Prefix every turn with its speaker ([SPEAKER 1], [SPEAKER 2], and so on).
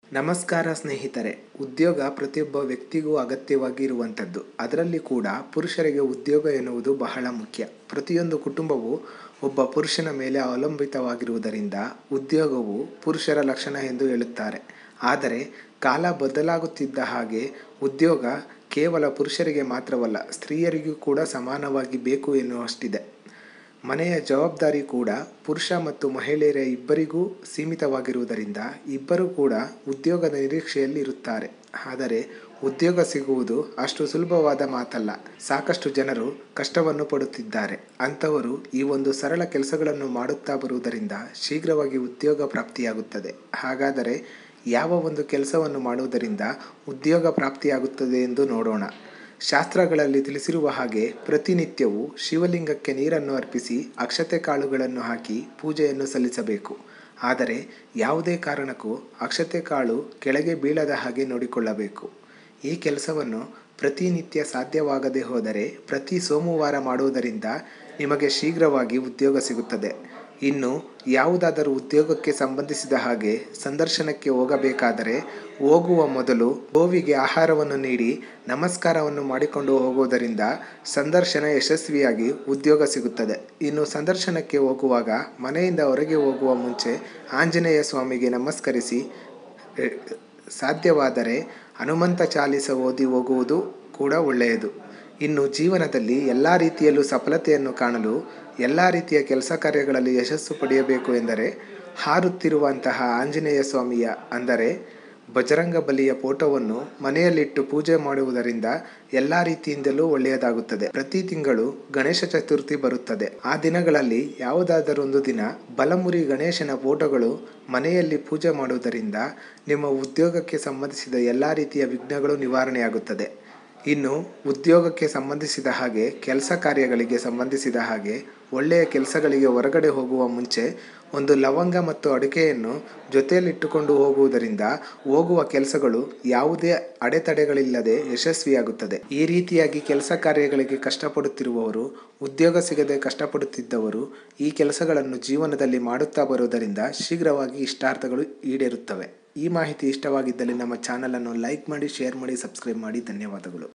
[SPEAKER 1] ನಮಸ್ಕಾರ ಸ್ನೇಹಿತರೆ ಉದ್ಯೋಗ ಪ್ರತಿಯೊಬ್ಬ ವ್ಯಕ್ತಿಗೂ ಅಗತ್ಯವಾಗಿ ಇರುವಂಥದ್ದು ಅದರಲ್ಲಿ ಕೂಡ ಪುರುಷರಿಗೆ ಉದ್ಯೋಗ ಎನ್ನುವುದು ಬಹಳ ಮುಖ್ಯ ಪ್ರತಿಯೊಂದು ಕುಟುಂಬವು ಒಬ್ಬ ಪುರುಷನ ಮೇಲೆ ಅವಲಂಬಿತವಾಗಿರುವುದರಿಂದ ಉದ್ಯೋಗವು ಪುರುಷರ ಲಕ್ಷಣ ಎಂದು ಹೇಳುತ್ತಾರೆ ಆದರೆ ಕಾಲ ಬದಲಾಗುತ್ತಿದ್ದ ಹಾಗೆ ಉದ್ಯೋಗ ಕೇವಲ ಪುರುಷರಿಗೆ ಮಾತ್ರವಲ್ಲ ಸ್ತ್ರೀಯರಿಗೂ ಕೂಡ ಸಮಾನವಾಗಿ ಬೇಕು ಎನ್ನುವಷ್ಟಿದೆ ಮನೆಯ ಜವಾಬ್ದಾರಿ ಕೂಡ ಪುರುಷ ಮತ್ತು ಮಹಿಳೆಯರ ಇಬ್ಬರಿಗೂ ಸೀಮಿತವಾಗಿರುವುದರಿಂದ ಇಬ್ಬರೂ ಕೂಡ ಉದ್ಯೋಗದ ನಿರೀಕ್ಷೆಯಲ್ಲಿ ಇರುತ್ತಾರೆ ಆದರೆ ಉದ್ಯೋಗ ಸಿಗುವುದು ಅಷ್ಟು ಸುಲಭವಾದ ಮಾತಲ್ಲ ಸಾಕಷ್ಟು ಜನರು ಕಷ್ಟವನ್ನು ಪಡುತ್ತಿದ್ದಾರೆ ಅಂಥವರು ಈ ಒಂದು ಸರಳ ಕೆಲಸಗಳನ್ನು ಮಾಡುತ್ತಾ ಬರುವುದರಿಂದ ಶೀಘ್ರವಾಗಿ ಉದ್ಯೋಗ ಪ್ರಾಪ್ತಿಯಾಗುತ್ತದೆ ಹಾಗಾದರೆ ಯಾವ ಒಂದು ಕೆಲಸವನ್ನು ಮಾಡುವುದರಿಂದ ಉದ್ಯೋಗ ಪ್ರಾಪ್ತಿಯಾಗುತ್ತದೆ ಎಂದು ನೋಡೋಣ ಶಾಸ್ತ್ರಗಳಲ್ಲಿ ತಿಳಿಸಿರುವ ಹಾಗೆ ಪ್ರತಿನಿತ್ಯವೂ ಶಿವಲಿಂಗಕ್ಕೆ ನೀರನ್ನು ಅರ್ಪಿಸಿ ಅಕ್ಷತೆ ಕಾಳುಗಳನ್ನು ಹಾಕಿ ಪೂಜೆಯನ್ನು ಸಲ್ಲಿಸಬೇಕು ಆದರೆ ಯಾವುದೇ ಕಾರಣಕ್ಕೂ ಅಕ್ಷತೆ ಕಾಳು ಕೆಳಗೆ ಬೀಳದ ಹಾಗೆ ನೋಡಿಕೊಳ್ಳಬೇಕು ಈ ಕೆಲಸವನ್ನು ಪ್ರತಿನಿತ್ಯ ಸಾಧ್ಯವಾಗದೇ ಹೋದರೆ ಪ್ರತಿ ಸೋಮವಾರ ಮಾಡುವುದರಿಂದ ನಿಮಗೆ ಶೀಘ್ರವಾಗಿ ಉದ್ಯೋಗ ಸಿಗುತ್ತದೆ ಇನ್ನು ಯಾವುದಾದರೂ ಉದ್ಯೋಗಕ್ಕೆ ಸಂಬಂಧಿಸಿದ ಹಾಗೆ ಸಂದರ್ಶನಕ್ಕೆ ಹೋಗಬೇಕಾದರೆ ಹೋಗುವ ಮೊದಲು ಗೋವಿಗೆ ಆಹಾರವನ್ನು ನೀಡಿ ನಮಸ್ಕಾರವನ್ನು ಮಾಡಿಕೊಂಡು ಹೋಗುವುದರಿಂದ ಸಂದರ್ಶನ ಯಶಸ್ವಿಯಾಗಿ ಉದ್ಯೋಗ ಸಿಗುತ್ತದೆ ಇನ್ನು ಸಂದರ್ಶನಕ್ಕೆ ಹೋಗುವಾಗ ಮನೆಯಿಂದ ಹೊರಗೆ ಹೋಗುವ ಮುಂಚೆ ಆಂಜನೇಯ ಸ್ವಾಮಿಗೆ ನಮಸ್ಕರಿಸಿ ಸಾಧ್ಯವಾದರೆ ಹನುಮಂತ ಚಾಲಿಸ ಓದಿ ಹೋಗುವುದು ಕೂಡ ಒಳ್ಳೆಯದು ಇನ್ನು ಜೀವನದಲ್ಲಿ ಎಲ್ಲ ರೀತಿಯಲ್ಲೂ ಸಫಲತೆಯನ್ನು ಕಾಣಲು ಎಲ್ಲ ರೀತಿಯ ಕೆಲಸ ಕಾರ್ಯಗಳಲ್ಲಿ ಯಶಸ್ಸು ಪಡೆಯಬೇಕು ಎಂದರೆ ಹಾರುತ್ತಿರುವಂತಹ ಆಂಜನೇಯ ಸ್ವಾಮಿಯ ಅಂದರೆ ಬಜರಂಗ ಬಲಿಯ ಫೋಟೋವನ್ನು ಮನೆಯಲ್ಲಿಟ್ಟು ಪೂಜೆ ಮಾಡುವುದರಿಂದ ಎಲ್ಲ ರೀತಿಯಿಂದಲೂ ಒಳ್ಳೆಯದಾಗುತ್ತದೆ ಪ್ರತಿ ತಿಂಗಳು ಗಣೇಶ ಚತುರ್ಥಿ ಬರುತ್ತದೆ ಆ ದಿನಗಳಲ್ಲಿ ಯಾವುದಾದರೊಂದು ದಿನ ಬಲಮುರಿ ಗಣೇಶನ ಫೋಟೋಗಳು ಮನೆಯಲ್ಲಿ ಪೂಜೆ ಮಾಡುವುದರಿಂದ ನಿಮ್ಮ ಉದ್ಯೋಗಕ್ಕೆ ಸಂಬಂಧಿಸಿದ ಎಲ್ಲ ರೀತಿಯ ವಿಘ್ನಗಳು ನಿವಾರಣೆಯಾಗುತ್ತದೆ ಇನ್ನು ಉದ್ಯೋಗಕ್ಕೆ ಸಂಬಂಧಿಸಿದ ಹಾಗೆ ಕೆಲಸ ಕಾರ್ಯಗಳಿಗೆ ಸಂಬಂಧಿಸಿದ ಹಾಗೆ ಒಳ್ಳೆಯ ಕೆಲಸಗಳಿಗೆ ಹೊರಗಡೆ ಹೋಗುವ ಮುಂಚೆ ಒಂದು ಲವಂಗ ಮತ್ತು ಅಡಿಕೆಯನ್ನು ಜೊತೆಯಲ್ಲಿಟ್ಟುಕೊಂಡು ಹೋಗುವುದರಿಂದ ಹೋಗುವ ಕೆಲಸಗಳು ಯಾವುದೇ ಅಡೆತಡೆಗಳಿಲ್ಲದೆ ಯಶಸ್ವಿಯಾಗುತ್ತದೆ ಈ ರೀತಿಯಾಗಿ ಕೆಲಸ ಕಾರ್ಯಗಳಿಗೆ ಕಷ್ಟಪಡುತ್ತಿರುವವರು ಉದ್ಯೋಗ ಸಿಗದೆ ಕಷ್ಟಪಡುತ್ತಿದ್ದವರು ಈ ಕೆಲಸಗಳನ್ನು ಜೀವನದಲ್ಲಿ ಮಾಡುತ್ತಾ ಬರುವುದರಿಂದ ಶೀಘ್ರವಾಗಿ ಇಷ್ಟಾರ್ಥಗಳು ಈಡೇರುತ್ತವೆ ಈ ಮಾಹಿತಿ ಇಷ್ಟವಾಗಿದ್ದಲ್ಲಿ ನಮ್ಮ ಚಾನಲನ್ನು ಲೈಕ್ ಮಾಡಿ ಶೇರ್ ಮಾಡಿ ಸಬ್ಸ್ಕ್ರೈಬ್ ಮಾಡಿ ಧನ್ಯವಾದಗಳು